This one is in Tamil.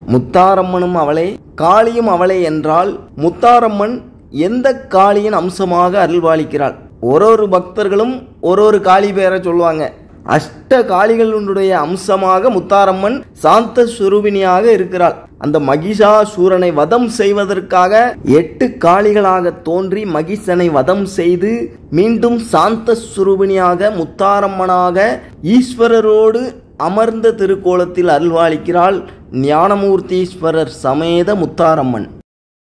முத்தாரம்மனும் அவளே காளியும் அவளே என்றால் முத்தாரம்மன் எந்த காளியின் அம்சமாக அருள்பாலிக்கிறாள் ஒரு ஒரு பக்தர்களும் ஒரு ஒரு காளி பெயரை சொல்லுவாங்க அஷ்ட காளிகளுடைய அம்சமாக முத்தாரம்மன் சாந்த சுரூபிணியாக இருக்கிறாள் அந்த மகிஷாசூரனை வதம் செய்வதற்காக எட்டு காளிகளாக தோன்றி மகிஷனை வதம் செய்து மீண்டும் சாந்த சுரூபிணியாக முத்தாரம்மனாக ஈஸ்வரரோடு அமர்ந்த திருக்கோலத்தில் அருள்வாளிக்கிறாள் ஞானமூர்த்தீஸ்வரர் சமேத முத்தாரம்மன்